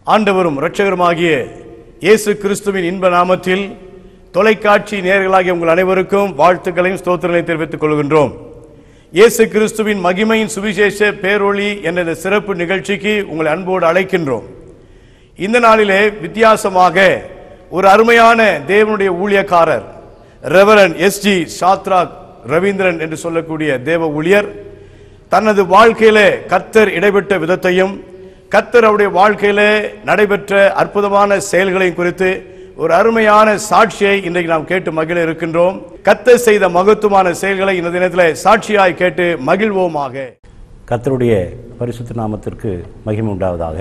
ஆண்டவரும் இரட்சகருமாகிய இயேசு கிறிஸ்துவின் இன்ப நாமத்தில் தொலைக்காட்சி நேயர்களாகிய உங்கள் அனைவருக்கும் வாழ்த்துக்களையும் ஸ்தோத்திரங்களையும் தெரிவித்துக் கொள்கின்றோம் இயேசு கிறிஸ்துவின் மகிமையின் சுவிசேஷ பேரொளி என்ற இந்த சிறப்பு நிகழ்ச்சிக்கு உங்களை அன்போடு அழைக்கின்றோம் இந்த நாளிலே வித்தியாசமாக ஒரு அருமையான தேவனுடைய ஊழியக்காரர் reverend S G Shadrach Ravindran என்று சொல்லக்கூடிய தேவ ஊழியர் தனது வாழ்க்கையிலே கத்தர் இடைப்பட்ட விதத்தையும் கத்தர் அவருடைய வாழ்க்கையிலே நடைபெற்ற அற்புதமான செயல்களையும் குறித்து ஒரு அருமையான சாட்சியை இன்றைக்கு நாம் கேட்டு மகிழ இருக்கின்றோம் கத்தர் செய்த மகத்துவமான செயல்களை இந்த தினத்தில் சாட்சியாய் கேட்டு மகிழ்வோமாக கர்த்தருடைய பரிசுத்த நாமத்திற்கு மகிமை உண்டாவதாக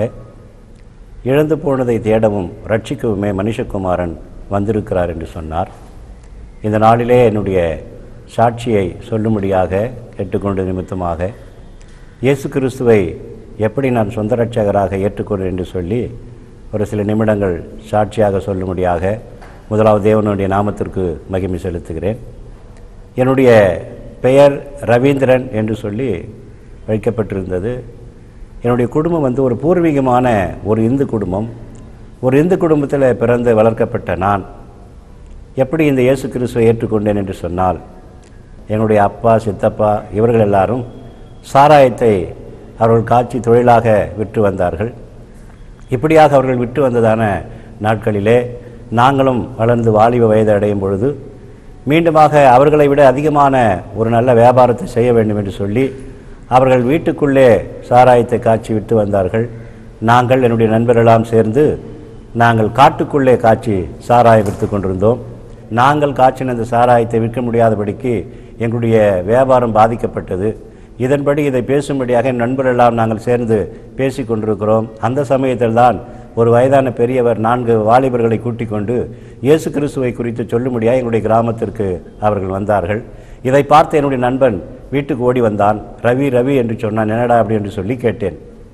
இழந்து போனதை தேடவும் ரட்சிக்கவுமே மனுஷகுமாரன் வந்திருக்கிறார் என்று சொன்னார் இந்த நாளிலே என்னுடைய சாட்சியை சொல்லும்படியாக கேட்டுக்கொண்ட நிமித்தமாக இயேசு கிறிஸ்துவை எப்படி நான் சொந்த ரட்சகராக ஏற்றுக்கொண்டேன் என்று சொல்லி ஒரு சில நிமிடங்கள் சாட்சியாக சொல்லும்படியாக முதலாவது தேவனுடைய நாமத்திற்கு மகிமை செலுத்துகிறேன் என்னுடைய பெயர் ரவீந்திரன் என்று சொல்லி வைக்கப்பட்டிருந்தது என்னுடைய குடும்பம் வந்து ஒரு பூர்வீகமான ஒரு இந்து குடும்பம் ஒரு இந்து குடும்பத்தில் பிறந்து வளர்க்கப்பட்ட நான் எப்படி இந்த இயேசு கிறிஸ்துவை ஏற்றுக்கொண்டேன் என்று சொன்னால் என்னுடைய அப்பா சித்தப்பா இவர்கள் எல்லாரும் சாராயத்தை அவர்கள் காட்சி தொழிலாக விற்று வந்தார்கள் இப்படியாக அவர்கள் விட்டு வந்ததான நாட்களிலே நாங்களும் வளர்ந்து வாலிப வயது அடையும் பொழுது மீண்டுமாக அவர்களை விட அதிகமான ஒரு நல்ல வியாபாரத்தை செய்ய வேண்டும் என்று சொல்லி அவர்கள் வீட்டுக்குள்ளே சாராயத்தை காய்ச்சி விட்டு வந்தார்கள் நாங்கள் என்னுடைய நண்பரெல்லாம் சேர்ந்து நாங்கள் காட்டுக்குள்ளே காய்ச்சி சாராயம் விற்று கொண்டிருந்தோம் நாங்கள் காய்ச்சின அந்த சாராயத்தை விற்க முடியாதபடிக்கு எங்களுடைய வியாபாரம் பாதிக்கப்பட்டது இதன்படி இதை பேசும்படியாக என் நண்பரெல்லாம் நாங்கள் சேர்ந்து பேசி கொண்டிருக்கிறோம் அந்த சமயத்தில் தான் ஒரு வயதான பெரியவர் நான்கு வாலிபர்களை கூட்டிக் கொண்டு இயேசு கிறிஸ்துவை குறித்து சொல்லும்படியாக எங்களுடைய கிராமத்திற்கு அவர்கள் வந்தார்கள் இதை பார்த்து என்னுடைய நண்பன் வீட்டுக்கு ஓடி வந்தான் ரவி ரவி என்று சொன்னான் என்னடா அப்படி என்று சொல்லி கேட்டேன்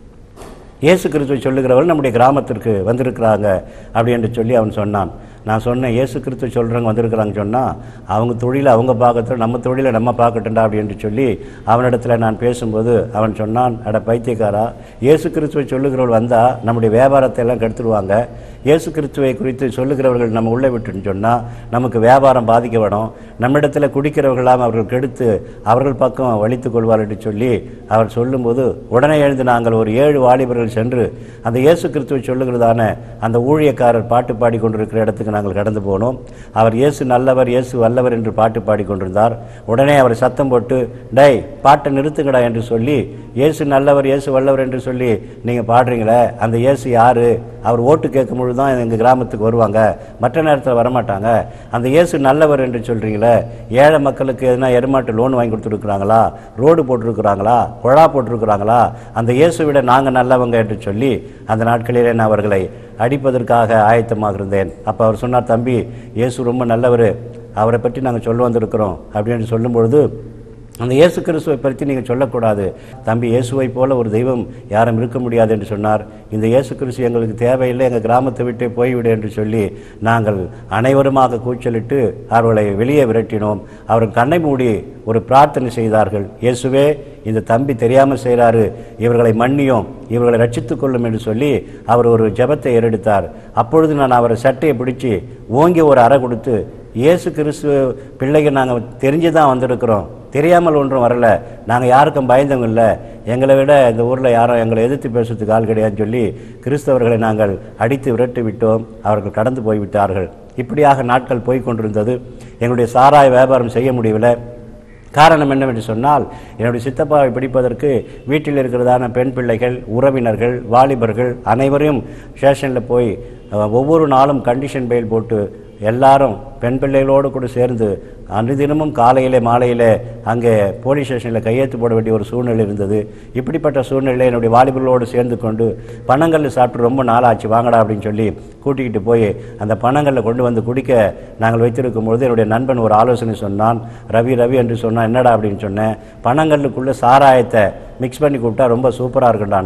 இயேசு கிறிஸ்துவை சொல்லுகிறவர்கள் நம்முடைய கிராமத்திற்கு வந்திருக்கிறாங்க அப்படி என்று சொல்லி அவன் சொன்னான் நான் சொன்னேன் இயேசு கிறிஸ்து சொல்கிறவங்க வந்திருக்கிறாங்க சொன்னால் அவங்க தொழிலை அவங்க பார்க்கட்டும் நம்ம தொழிலை நம்ம பார்க்கட்டும்டா அப்படி என்று சொல்லி அவனிடத்தில் நான் பேசும்போது அவன் சொன்னான் அட பைத்தியக்காரா இயேசு கிறிஸ்துவை சொல்லுகிறவர்கள் வந்தால் நம்முடைய வியாபாரத்தை எல்லாம் கெடுத்துருவாங்க இயேசு கிறிஸ்துவை குறித்து சொல்லுகிறவர்கள் நம்ம உள்ளே விட்டுன்னு சொன்னால் நமக்கு வியாபாரம் பாதிக்கப்படும் நம்மிடத்தில் குடிக்கிறவர்களாம் அவர்கள் கெடுத்து அவர்கள் பக்கம் வலித்து கொள்வார் என்று சொல்லி அவர் சொல்லும்போது உடனே எழுந்து நாங்கள் ஒரு ஏழு வாலிபர்கள் சென்று அந்த இயேசு கிறிஸ்துவை சொல்லுகிறதான அந்த ஊழியக்காரர் பாட்டு பாடி கொண்டிருக்கிற இடத்துக்கு நாங்கள் கடந்து போனோம் அவர் இயேசு நல்லவர் இயேசு வல்லவர் என்று பாட்டு பாடிக்கொண்டிருந்தார் உடனே அவர் சத்தம் போட்டு டேய் பாட்டை நிறுத்துங்கடா என்று சொல்லி இயேசு நல்லவர் இயேசு வல்லவர் என்று சொல்லி நீங்கள் பாடுறீங்களே அந்த இயேசு யாரு அவர் ஓட்டு கேட்கும் பொழுது தான் எங்கள் கிராமத்துக்கு வருவாங்க மற்ற நேரத்தில் வரமாட்டாங்க அந்த இயேசு நல்லவர் என்று சொல்கிறீங்களே ஏழை மக்களுக்கு எதுனா எருமாட்டு லோன் வாங்கி கொடுத்துருக்குறாங்களா ரோடு போட்டிருக்கிறாங்களா குழா போட்டிருக்கிறாங்களா அந்த இயேசு விட நாங்கள் நல்லவங்க என்று சொல்லி அந்த நாட்களிலே நான் அவர்களை அடிப்பதற்காக ஆயத்தமாக இருந்தேன் அப்போ அவர் சொன்னார் தம்பி இயேசு ரொம்ப நல்லவர் அவரை பற்றி நாங்கள் சொல்ல வந்திருக்கிறோம் அப்படின்னு சொல்லும்பொழுது அந்த இயேசு கிறிஸ்துவை பற்றி நீங்கள் சொல்லக்கூடாது தம்பி இயேசுவை போல ஒரு தெய்வம் யாரும் இருக்க முடியாது என்று சொன்னார் இந்த இயேசு கிறிஸ்து எங்களுக்கு தேவையில்லை எங்கள் கிராமத்தை விட்டு போய்விடு என்று சொல்லி நாங்கள் அனைவருமாக கூச்சலிட்டு அவர்களை வெளியே விரட்டினோம் அவர்கள் கண்ணை மூடி ஒரு பிரார்த்தனை செய்தார்கள் இயேசுவே இந்த தம்பி தெரியாமல் செய்கிறாரு இவர்களை மன்னியும் இவர்களை ரட்சித்துக் கொள்ளும் என்று சொல்லி அவர் ஒரு ஜெபத்தை ஏறெடுத்தார் அப்பொழுது நான் அவரை சட்டையை பிடிச்சி ஓங்கி ஒரு அறை கொடுத்து இயேசு கிறிஸ்து பிள்ளைகள் நாங்கள் தெரிஞ்சு தான் வந்திருக்கிறோம் தெரியாமல் ஒன்றும் வரல நாங்கள் யாருக்கும் பயந்தவங்க இல்லை எங்களை விட இந்த ஊரில் யாரும் எங்களை எதிர்த்து பேசுறதுக்கு ஆள் கிடையாதுன்னு சொல்லி கிறிஸ்தவர்களை நாங்கள் அடித்து விரட்டி விட்டோம் அவர்கள் கடந்து போய்விட்டார்கள் இப்படியாக நாட்கள் போய் கொண்டிருந்தது எங்களுடைய சாராய வியாபாரம் செய்ய முடியவில்லை காரணம் என்னவென்று சொன்னால் என்னுடைய சித்தப்பாவை பிடிப்பதற்கு வீட்டில் இருக்கிறதான பெண் பிள்ளைகள் உறவினர்கள் வாலிபர்கள் அனைவரையும் ஸ்டேஷனில் போய் அஹ், ஒவ்வொரு நாளும் கண்டிஷன் பெயில் போட்டு எல்லாரும் பெண் பிள்ளைகளோடு கூட சேர்ந்து அனுதினமும் காலையிலே மாலையிலே அங்கே போலீஸ் ஸ்டேஷனில் கையெழுத்து போட வேண்டிய ஒரு சூழ்நிலை இருந்தது இப்படிப்பட்ட சூழ்நிலையில் என்னுடைய வாலிபர்களோடு சேர்ந்து கொண்டு பணங்கள் சாப்பிட்டு ரொம்ப நாளாச்சு வாங்கடா அப்படின்னு சொல்லி கூட்டிக்கிட்டு போய் அந்த பணங்களில் கொண்டு வந்து குடிக்க நாங்கள் வைத்திருக்கும் பொழுது என்னுடைய நண்பன் ஒரு ஆலோசனை சொன்னான் ரவி ரவி என்று சொன்னான் என்னடா அப்படின்னு சொன்னேன் பணங்களுக்குள்ளே சாராயத்தை மிக்ஸ் பண்ணி கூப்பிட்டா ரொம்ப சூப்பராக இருக்குண்டான்னா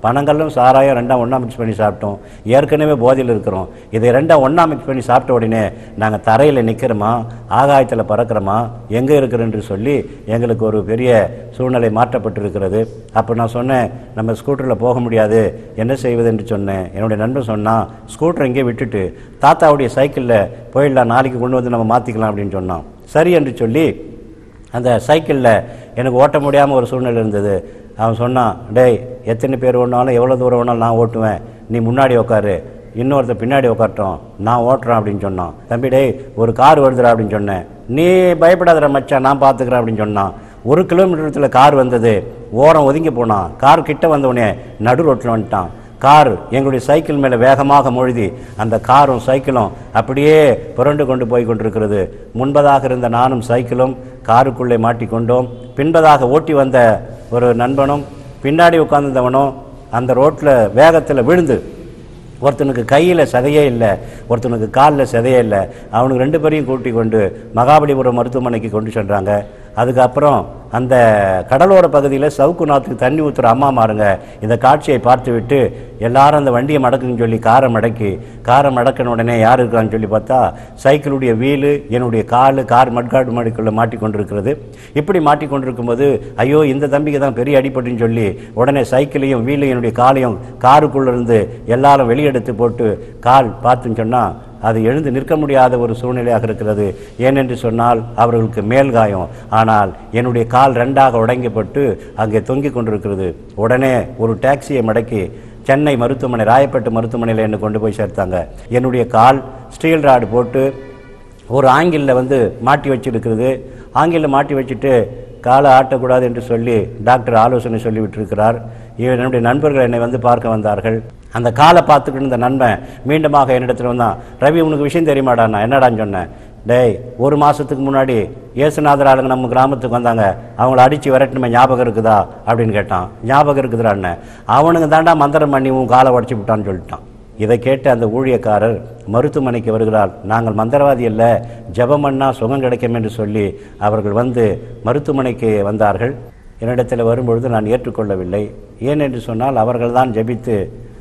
பனங்கல்லும் சாராயம் ரெண்டாம் ஒன்றா மிக்ஸ் பண்ணி சாப்பிட்டோம் ஏற்கனவே போதையில் இருக்கிறோம் இதை ரெண்டாம் ஒன்றா மிக்ஸ் பண்ணி சாப்பிட்ட உடனே நாங்கள் தரையில் நிற்கிறோமா ஆகாயத்தில் பறக்கிறோமா எங்கே இருக்கிறோன்னு சொல்லி எங்களுக்கு ஒரு பெரிய சூழ்நிலை மாற்றப்பட்டிருக்கிறது அப்போ நான் சொன்னேன் நம்ம ஸ்கூட்டரில் போக முடியாது என்ன செய்வது என்று சொன்னேன் என்னுடைய நண்பன் சொன்னான் ஸ்கூட்டரை இங்கே விட்டுட்டு தாத்தாவுடைய சைக்கிளில் போயிடலாம் நாளைக்கு கொண்டு வந்து நம்ம மாற்றிக்கலாம் அப்படின்னு சொன்னான் சரி என்று சொல்லி அந்த சைக்கிளில் எனக்கு ஓட்ட முடியாமல் ஒரு சூழ்நிலை இருந்தது அவன் சொன்னான் டேய் எத்தனை பேர் ஓடினாலும் எவ்வளோ தூரம் வேணாலும் நான் ஓட்டுவேன் நீ முன்னாடி உட்காரு இன்னொருத்தர் பின்னாடி உட்காரட்டும் நான் ஓட்டுறேன் அப்படின்னு சொன்னான் தம்பி டேய் ஒரு கார் வருதுடா அப்படின்னு சொன்னேன் நீ பயப்படாதடா மச்சான் நான் பார்த்துக்கிறேன் அப்படின்னு சொன்னான் ஒரு கிலோமீட்டரத்தில் கார் வந்தது ஓரம் ஒதுங்கி போனான் கார் கிட்ட வந்தவுடனே நடு ரோட்டில் வந்துட்டான் கார் எங்களுடைய சைக்கிள் மேலே வேகமாக மொழுதி அந்த காரும் சைக்கிளும் அப்படியே புரண்டு கொண்டு போய் கொண்டிருக்கிறது முன்பதாக இருந்த நானும் சைக்கிளும் காருக்குள்ளே மாட்டிக்கொண்டோம் பின்பதாக ஓட்டி வந்த ஒரு நண்பனும் பின்னாடி உட்கார்ந்திருந்தவனும் அந்த ரோட்டில் வேகத்தில் விழுந்து ஒருத்தனுக்கு கையில் சதையே இல்லை ஒருத்தனுக்கு காலில் சதையே இல்லை அவனுக்கு ரெண்டு பேரையும் கூட்டி கொண்டு மகாபலிபுரம் மருத்துவமனைக்கு கொண்டு சென்றாங்க அதுக்கப்புறம் அந்த கடலோர பகுதியில் சவுக்குநாத்துக்கு தண்ணி ஊற்றுற அம்மா மாருங்க இந்த காட்சியை பார்த்துவிட்டு எல்லாரும் அந்த வண்டியை மடக்குன்னு சொல்லி காரை மடக்கி காரை மடக்கின உடனே யார் இருக்கான்னு சொல்லி பார்த்தா சைக்கிளுடைய வீலு என்னுடைய கால் கார் மட்காடு மடிக்குள்ளே மாட்டிக்கொண்டிருக்கிறது இப்படி மாட்டிக்கொண்டிருக்கும்போது ஐயோ இந்த தம்பிக்கு தான் பெரிய அடிபட்டுன்னு சொல்லி உடனே சைக்கிளையும் வீலையும் என்னுடைய காலையும் காருக்குள்ள இருந்து எல்லாரும் வெளியெடுத்து போட்டு கால் பார்த்துன்னு சொன்னால் அது எழுந்து நிற்க முடியாத ஒரு சூழ்நிலையாக இருக்கிறது ஏனென்று சொன்னால் அவர்களுக்கு மேல் காயம் ஆனால் என்னுடைய கால் ரெண்டாக உடைங்கப்பட்டு அங்கே தொங்கிக் கொண்டிருக்கிறது உடனே ஒரு டாக்ஸியை மடக்கி சென்னை மருத்துவமனை ராயப்பேட்டு மருத்துவமனையில் என்னை கொண்டு போய் சேர்த்தாங்க என்னுடைய கால் ஸ்டீல் ராடு போட்டு ஒரு ஆங்கிளில் வந்து மாட்டி வச்சிருக்கிறது ஆங்கிளில் மாட்டி வச்சுட்டு காலை ஆட்டக்கூடாது என்று சொல்லி டாக்டர் ஆலோசனை சொல்லி விட்டிருக்கிறார் இவன் என்னுடைய நண்பர்கள் என்னை வந்து பார்க்க வந்தார்கள் அந்த காலை பார்த்துக்கிட்டு இருந்த நண்பன் மீண்டுமாக என்னிடத்தில் வந்தான் ரவி உனக்கு விஷயம் தெரியுமாடா நான் என்னடான்னு சொன்னேன் டேய் ஒரு மாதத்துக்கு முன்னாடி இயேசுநாதர் ஆளுங்க நம்ம கிராமத்துக்கு வந்தாங்க அவங்கள அடித்து விரட்டணுமே ஞாபகம் இருக்குதா அப்படின்னு கேட்டான் ஞாபகம் இருக்குதுடான்னு அவனுங்க தாண்டா மந்திரம் பண்ணி உன் காலை உடச்சி விட்டான்னு சொல்லிட்டான் இதை கேட்டு அந்த ஊழியக்காரர் மருத்துவமனைக்கு வருகிறார் நாங்கள் மந்திரவாதி அல்ல ஜெபம் பண்ணா சுகம் கிடைக்கும் என்று சொல்லி அவர்கள் வந்து மருத்துவமனைக்கு வந்தார்கள் என்னிடத்தில் வரும்பொழுது நான் ஏற்றுக்கொள்ளவில்லை ஏன் என்று சொன்னால் அவர்கள்தான் ஜெபித்து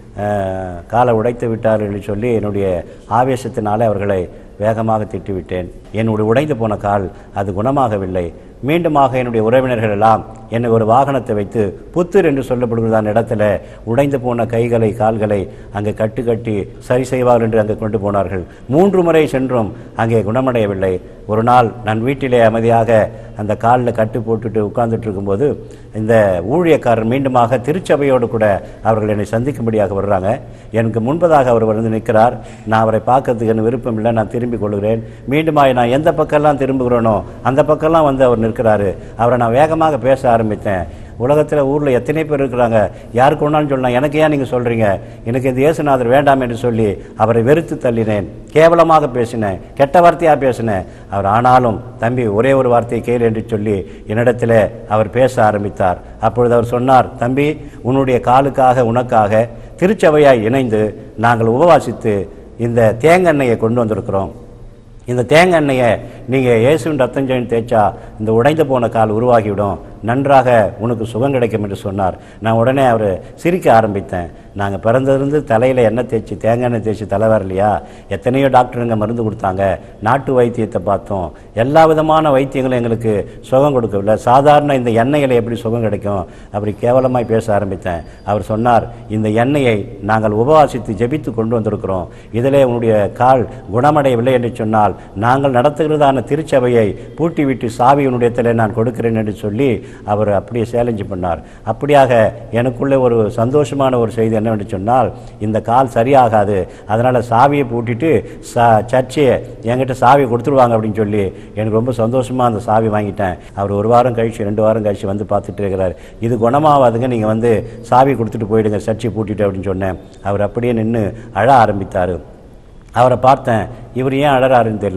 அஹ், காலை உடைத்து விட்டார்கள் என்று சொல்லி என்னுடைய ஆவேசத்தினாலே அவர்களை வேகமாக திட்டிவிட்டேன் என்னுடைய உடைந்து போன கால் அது குணமாகவில்லை மீண்டுமாக என்னுடைய உறவினர்கள் எல்லாம் என்னை ஒரு வாகனத்தை வைத்து புத்தூர் என்று சொல்லப்படுகிறதான இடத்துல உடைந்து போன கைகளை கால்களை அங்கே கட்டு கட்டி சரி செய்வார்கள் என்று அங்கே கொண்டு போனார்கள் மூன்று முறை சென்றும் அங்கே குணமடையவில்லை ஒரு நாள் நான் வீட்டிலே அமைதியாக அந்த காலில் கட்டு போட்டுட்டு உட்கார்ந்துட்டு இருக்கும்போது இந்த ஊழியக்காரர் மீண்டுமாக திருச்சபையோடு கூட அவர்கள் என்னை சந்திக்கும்படியாக வர்றாங்க எனக்கு முன்பதாக அவர் வந்து நிற்கிறார் நான் அவரை பார்க்கறதுக்கு எனக்கு விருப்பம் இல்லை நான் திரும்பிக் கொள்கிறேன் மீண்டுமாக நான் எந்த பக்கம்லாம் திரும்புகிறேனோ அந்த பக்கம்லாம் வந்து அவர் நிற்கிறாரு அவரை நான் வேகமாக பேச ஆரம்பித்தேன் உலகத்தில் ஊரில் எத்தனை பேர் இருக்கிறாங்க யாருக்கு ஒன்றாலும் சொல்லலாம் எனக்கு ஏன் நீங்கள் சொல்கிறீங்க எனக்கு இந்த இயேசுநாதர் வேண்டாம் என்று சொல்லி அவரை வெறுத்து தள்ளினேன் கேவலமாக பேசினேன் கெட்ட வார்த்தையாக பேசினேன் அவர் ஆனாலும் தம்பி ஒரே ஒரு வார்த்தையை கேள் என்று சொல்லி என்னிடத்தில் அவர் பேச ஆரம்பித்தார் அப்பொழுது அவர் சொன்னார் தம்பி உன்னுடைய காலுக்காக உனக்காக திருச்சபையாய் இணைந்து நாங்கள் உபவாசித்து இந்த தேங்காய் கொண்டு வந்திருக்கிறோம் இந்த தேங்காய் எண்ணெயை நீங்கள் இயேசுவின் ரத்தம் ஜெயின் தேய்ச்சா இந்த உடைந்து போன கால் உருவாகிவிடும் நன்றாக உனக்கு சுகம் கிடைக்கும் என்று சொன்னார் நான் உடனே அவர் சிரிக்க ஆரம்பித்தேன் நாங்கள் பிறந்ததிலிருந்து தலையில் எண்ணெய் தேய்ச்சி தேங்காய் எண்ணெய் தேய்ச்சி தலை வரலையா எத்தனையோ டாக்டருங்க மருந்து கொடுத்தாங்க நாட்டு வைத்தியத்தை பார்த்தோம் எல்லா விதமான வைத்தியங்களும் எங்களுக்கு சுகம் கொடுக்கவில்லை சாதாரண இந்த எண்ணெயில் எப்படி சுகம் கிடைக்கும் அப்படி கேவலமாய் பேச ஆரம்பித்தேன் அவர் சொன்னார் இந்த எண்ணெயை நாங்கள் உபவாசித்து ஜெபித்து கொண்டு வந்திருக்கிறோம் இதிலே உன்னுடைய கால் குணமடையவில்லை என்று சொன்னால் நாங்கள் நடத்துகிறதான திருச்சபையை பூட்டி விட்டு சாவி உன்னுடையத்தில் நான் கொடுக்கிறேன் என்று சொல்லி அவர் அப்படியே சேலஞ்சு பண்ணார் அப்படியாக எனக்குள்ளே ஒரு சந்தோஷமான ஒரு செய்தி என்னவென்று சொன்னால் இந்த கால் சரியாகாது அதனால் சாவியை பூட்டிட்டு சா சர்ச்சையை என்கிட்ட சாவி கொடுத்துருவாங்க அப்படின்னு சொல்லி எனக்கு ரொம்ப சந்தோஷமாக அந்த சாவி வாங்கிட்டேன் அவர் ஒரு வாரம் கழிச்சு ரெண்டு வாரம் கழிச்சு வந்து பார்த்துட்டு இருக்கிறார் இது குணமாகாதுங்க நீங்கள் வந்து சாவி கொடுத்துட்டு போயிடுங்க சர்ச்சை பூட்டிட்டு அப்படின்னு சொன்னேன் அவர் அப்படியே நின்று அழ ஆரம்பித்தார் அவரை பார்த்தேன் இவர் ஏன் அழறாருன்னு தெரியல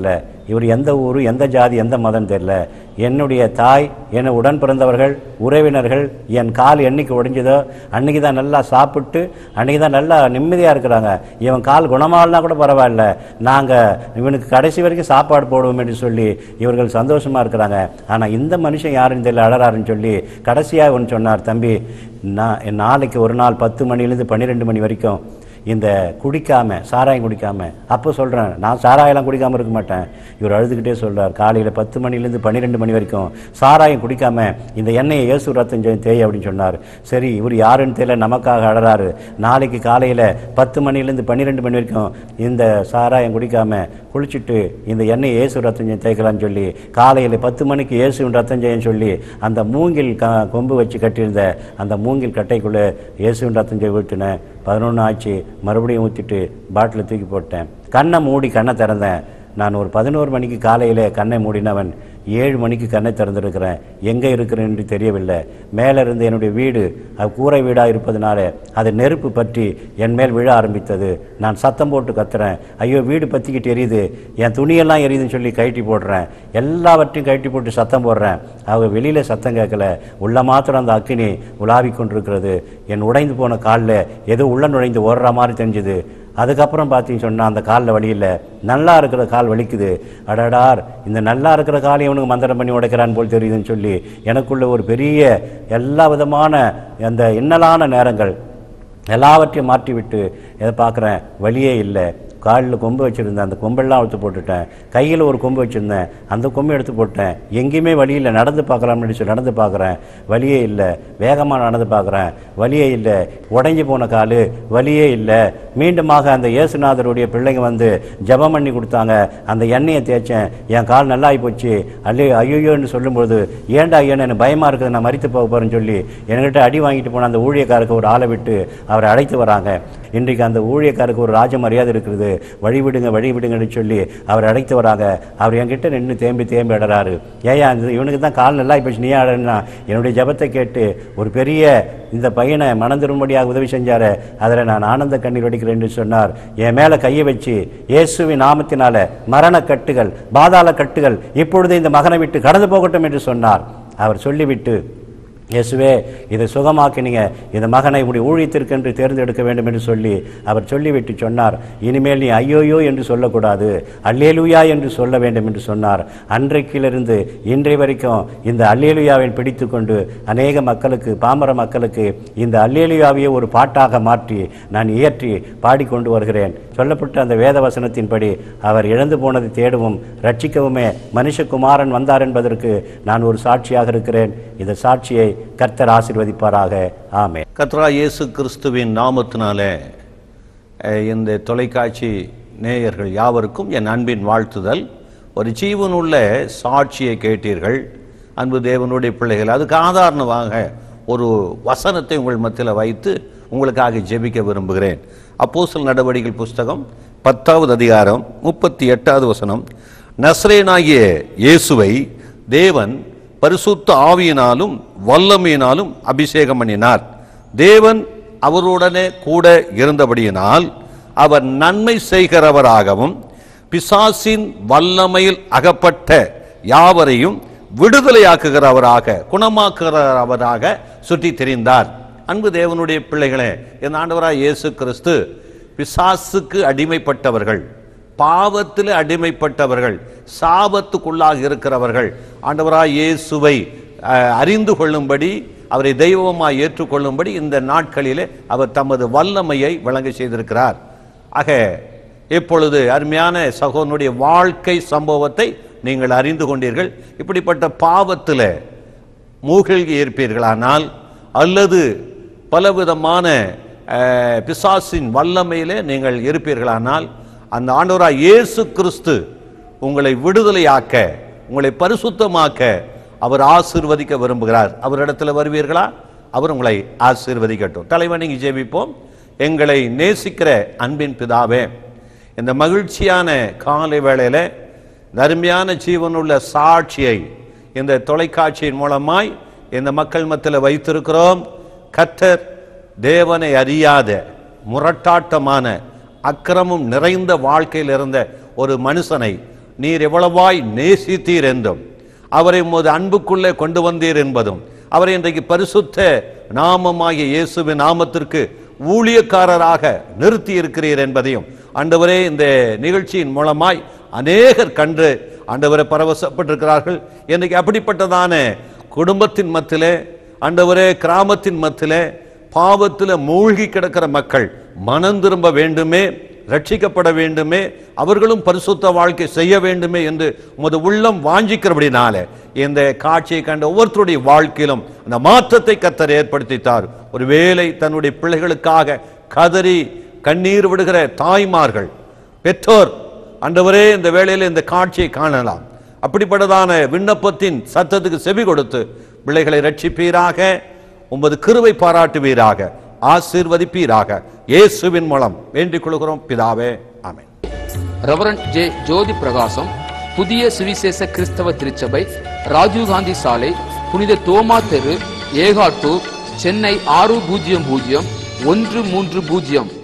இவர் எந்த ஊர் எந்த ஜாதி எந்த மதம் தெரில என்னுடைய தாய் என்னை உடன் பிறந்தவர்கள் உறவினர்கள் என் கால் என்னைக்கு ஒடிஞ்சதோ அன்னைக்கு தான் நல்லா சாப்பிட்டு அன்னைக்கு தான் நல்லா நிம்மதியாக இருக்கிறாங்க இவன் கால் குணமாகலனா கூட பரவாயில்ல நாங்கள் இவனுக்கு கடைசி வரைக்கும் சாப்பாடு போடுவோம் என்று சொல்லி இவர்கள் சந்தோஷமாக இருக்கிறாங்க ஆனால் இந்த மனுஷன் யாருன்னு தெரியல அழறாருன்னு சொல்லி கடைசியாக ஒன்று சொன்னார் தம்பி நான் நாளைக்கு ஒரு நாள் பத்து மணிலேருந்து பன்னிரெண்டு மணி வரைக்கும் இந்த குடிக்காம சாராயம் குடிக்காம அப்போ சொல்கிறேன் நான் சாராயம்லாம் குடிக்காமல் இருக்க மாட்டேன் இவர் அழுதுகிட்டே சொல்றார் காலையில் பத்து மணிலேருந்து பன்னிரெண்டு மணி வரைக்கும் சாராயம் குடிக்காம இந்த எண்ணெயை இயேசு ரத்தம் செய் தேய் அப்படின்னு சொன்னார் சரி இவர் யாருன்னு தெரியல நமக்காக அழறாரு நாளைக்கு காலையில் பத்து மணிலேருந்து பன்னிரெண்டு மணி வரைக்கும் இந்த சாராயம் குடிக்காம குளிச்சுட்டு இந்த எண்ணெயை இயேசு ரத்தம் செய் தேய்க்கலாம்னு சொல்லி காலையில் பத்து மணிக்கு இயேசுவின் ரத்தம் செய்யன்னு சொல்லி அந்த மூங்கில் க கொம்பு வச்சு கட்டியிருந்த அந்த மூங்கில் கட்டைக்குள்ளே இயேசுவின் ரத்தம் செய்ய விட்டுனேன் பதினொன்று ஆச்சு மறுபடியும் ஊற்றிட்டு பாட்டில் தூக்கி போட்டேன் கண்ணை மூடி கண்ணை திறந்தேன் நான் ஒரு பதினோரு மணிக்கு காலையில் கண்ணை மூடினவன் ஏழு மணிக்கு கண்ணை திறந்திருக்கிறேன் எங்கே இருக்கிறேன் என்று தெரியவில்லை மேலே இருந்து என்னுடைய வீடு அது கூரை வீடாக இருப்பதனால அது நெருப்பு பற்றி என் மேல் விழ ஆரம்பித்தது நான் சத்தம் போட்டு கத்துறேன் ஐயோ வீடு பற்றிக்கிட்டு எரியுது என் துணியெல்லாம் எரியுதுன்னு சொல்லி கழட்டி போடுறேன் எல்லாவற்றையும் கழட்டி போட்டு சத்தம் போடுறேன் அவங்க வெளியில் சத்தம் கேட்கல உள்ள மாத்திரம் அந்த அக்கினி உலாவிக் கொண்டிருக்கிறது என் உடைந்து போன காலில் ஏதோ உள்ள நுழைந்து ஓடுற மாதிரி தெரிஞ்சுது அதுக்கப்புறம் பார்த்தீங்கன்னு சொன்னால் அந்த காலில் வலி இல்லை நல்லா இருக்கிற கால் வலிக்குது அடடார் இந்த நல்லா இருக்கிற காலை இவனுக்கு மந்திரம் பண்ணி உடைக்கிறான் போல் தெரியுதுன்னு சொல்லி எனக்குள்ள ஒரு பெரிய எல்லா விதமான அந்த இன்னலான நேரங்கள் எல்லாவற்றையும் மாற்றிவிட்டு எதை பார்க்குறேன் வழியே இல்லை காலில் கொம்பு வச்சுருந்தேன் அந்த கொம்பெல்லாம் அவுத்து போட்டுட்டேன் கையில் ஒரு கொம்பு வச்சுருந்தேன் அந்த கொம்பை எடுத்து போட்டேன் எங்கேயுமே வழி இல்லை நடந்து பார்க்கலாம்னு சொல்லி நடந்து பார்க்குறேன் வழியே இல்லை வேகமாக நடந்து பார்க்குறேன் வழியே இல்லை உடைஞ்சு போன கால் வழியே இல்லை மீண்டுமாக அந்த இயேசுநாதருடைய பிள்ளைங்க வந்து ஜெபம் பண்ணி கொடுத்தாங்க அந்த எண்ணெயை தேய்ச்சேன் என் கால் நல்லாகி போச்சு அல்லே ஐயோன்னு சொல்லும்போது ஏன்டா ஐயோன்னு எனக்கு பயமாக இருக்குது நான் மறித்து போக போகிறேன்னு சொல்லி என்கிட்ட அடி வாங்கிட்டு போன அந்த ஊழியக்காருக்கு ஒரு ஆளை விட்டு அவரை அழைத்து வராங்க இன்றைக்கு அந்த ஊழியக்காருக்கு ஒரு ராஜ மரியாதை இருக்கிறது வழிவிடுங்க வழிவிடுங்கன்னு சொல்லி அவர் அழைத்து வராங்க அவர் என்கிட்ட நின்று தேம்பி தேம்பி அடறாரு ஏயா இந்த இவனுக்கு தான் கால் நல்லா போச்சு நீ அடனா என்னுடைய ஜெபத்தை கேட்டு ஒரு பெரிய இந்த பையனை மனம் திரும்படியாக உதவி செஞ்சாரு அதில் நான் ஆனந்த கண்ணீர் வடிக்கிறேன் என்று சொன்னார் என் மேலே கையை வச்சு இயேசுவின் நாமத்தினால மரண கட்டுகள் பாதாள கட்டுகள் இப்பொழுது இந்த மகனை விட்டு கடந்து போகட்டும் என்று சொன்னார் அவர் சொல்லிவிட்டு இயேசுவே இதை சுகமாக்கினீங்க இந்த மகனை உடைய ஊழியத்திற்கென்று தேர்ந்தெடுக்க வேண்டும் என்று சொல்லி அவர் சொல்லிவிட்டு சொன்னார் இனிமேல் நீ ஐயோயோ என்று சொல்லக்கூடாது அல்லேலுயா என்று சொல்ல வேண்டும் என்று சொன்னார் அன்றைக்கிலிருந்து இன்றைய வரைக்கும் இந்த அல்லேலுயாவை பிடித்து கொண்டு அநேக மக்களுக்கு பாமர மக்களுக்கு இந்த அல்லேலுயாவையே ஒரு பாட்டாக மாற்றி நான் இயற்றி பாடிக்கொண்டு வருகிறேன் சொல்லப்பட்ட அந்த வேத வசனத்தின்படி அவர் இழந்து போனதை தேடவும் ரட்சிக்கவுமே மனுஷகுமாரன் வந்தார் என்பதற்கு நான் ஒரு சாட்சியாக இருக்கிறேன் இந்த சாட்சியை கர்த்தர் ஆசீர்வதிப்பாராக ஆமே கத்ரா இயேசு கிறிஸ்துவின் நாமத்தினாலே அஹ், இந்த தொலைக்காட்சி நேயர்கள் யாவருக்கும் என் அன்பின் வாழ்த்துதல் ஒரு ஜீவனுள்ள சாட்சியை கேட்டீர்கள் அன்பு தேவனுடைய பிள்ளைகள் அதுக்கு ஆதாரணமாக ஒரு வசனத்தை உங்கள் மத்தியில் வைத்து உங்களுக்காக ஜெபிக்க விரும்புகிறேன் அப்போஸ்தலர் நடவடிக்கைகள் புஸ்தகம் பத்தாவது அதிகாரம் முப்பத்தி எட்டாவது வசனம் நஸ்ரேனாகிய இயேசுவை தேவன் பரிசுத்த ஆவியினாலும் வல்லமையினாலும் அபிஷேகம் பண்ணினார் தேவன் அவருடனே கூட இருந்தபடியினால் அவர் நன்மை செய்கிறவராகவும் பிசாசின் வல்லமையில் அகப்பட்ட யாவரையும் விடுதலையாக்குகிறவராக குணமாக்குகிறவராக சுற்றி திரிந்தார் அன்பு தேவனுடைய பிள்ளைகளே என் ஆண்டவராய் இயேசு கிறிஸ்து பிசாசுக்கு அடிமைப்பட்டவர்கள் பாவத்தில் அடிமைப்பட்டவர்கள் சாபத்துக்குள்ளாக இருக்கிறவர்கள் ஆண்டவராய் இயேசுவை அஹ், அறிந்து கொள்ளும்படி அவரை தெய்வமாய் ஏற்றுக்கொள்ளும்படி இந்த நாட்களிலே அவர் தமது வல்லமையை வழங்க செய்திருக்கிறார் ஆக இப்பொழுது அருமையான சகோதரனுடைய வாழ்க்கை சம்பவத்தை நீங்கள் அறிந்து கொண்டீர்கள் இப்படிப்பட்ட பாவத்தில் மூழ்கி இருப்பீர்களானால் அல்லது பலவிதமான அஹ், பிசாசின் வல்லமையிலே நீங்கள் இருப்பீர்களானால் அந்த ஆண்டவராய் இயேசு கிறிஸ்து உங்களை விடுதலையாக்க உங்களை பரிசுத்தமாக்க அவர் ஆசீர்வதிக்க விரும்புகிறார் அவரிடத்தில் வருவீர்களா அவர் உங்களை ஆசீர்வதிக்கட்டும் தலைவணங்கி ஜெபிப்போம் எங்களை நேசிக்கிற அன்பின் பிதாவே இந்த மகிழ்ச்சியான காலை வேளையில இந்த அருமையான ஜீவனுள்ள சாட்சியை இந்த தொலைக்காட்சியின் மூலமாய் இந்த மக்கள் மத்தியில் வைத்திருக்கிறோம் கர்த்தர் தேவனை அறியாத முரட்டாட்டமான அக்கிரமம் நிறைந்த வாழ்க்கையில் இருந்த ஒரு மனுஷனை நீர் எவ்வளவாய் நேசித்தீர் என்றும் அவரை உமது அன்புக்குள்ளே கொண்டு வந்தீர் என்பதும் அவரை இன்றைக்கு பரிசுத்த நாமமாகிய இயேசுவின் நாமத்திற்கு ஊழியக்காரராக நிறுத்தி இருக்கிறீர் என்பதையும் ஆண்டவரே இந்த நிகழ்ச்சியின் மூலமாய் அநேகர் கண்டு ஆண்டவரை பரவசப்பட்டிருக்கிறார்கள் இன்னைக்கு அப்படிப்பட்டதான குடும்பத்தின் மத்தியிலே ஆண்டவரே கிராமத்தின் மத்தியிலே பாவத்தில் மூழ்கி கிடக்கிற மக்கள் மனம் திரும்ப வேண்டுமே ரட்சிக்கப்பட வேண்டுமே அவர்களும் பரிசுத்த வாழ்க்கை செய்ய வேண்டுமே என்று உமது உள்ளம் வாஞ்சிக்கிறபடினாலே இந்த காட்சியை கண்ட ஒவ்வொருத்தருடைய வாழ்க்கையிலும் அந்த மாற்றத்தை கத்தர் ஏற்படுத்தித்தார் ஒருவேளை தன்னுடைய பிள்ளைகளுக்காக கதறி கண்ணீர் விடுகிற தாய்மார்கள் பெற்றோர் ஆண்டவரே இந்த வேளையில் இந்த காட்சியை காணலாம் அப்படிப்பட்டதான விண்ணப்பத்தின் சத்தத்துக்கு செவி கொடுத்து பிள்ளைகளை ரட்சிப்பீராக உமது கிருவை பாராட்டுவீராக ஆசீர்வதிப்பீராக இயேசுவின் மூலம் வேண்டிக் கொள்கிறோம் பிதாவே ஆமென் ரெவரண்ட் ஜே ஜோதி பிரகாசம் புதிய சுவிசேஷ கிறிஸ்தவ திருச்சபை ராஜீவ்காந்தி சாலை புனித தோமா தெரு ஏகாட்டூர் சென்னை ஆறு பூஜ்ஜியம் பூஜ்ஜியம் ஒன்று மூன்று பூஜ்ஜியம்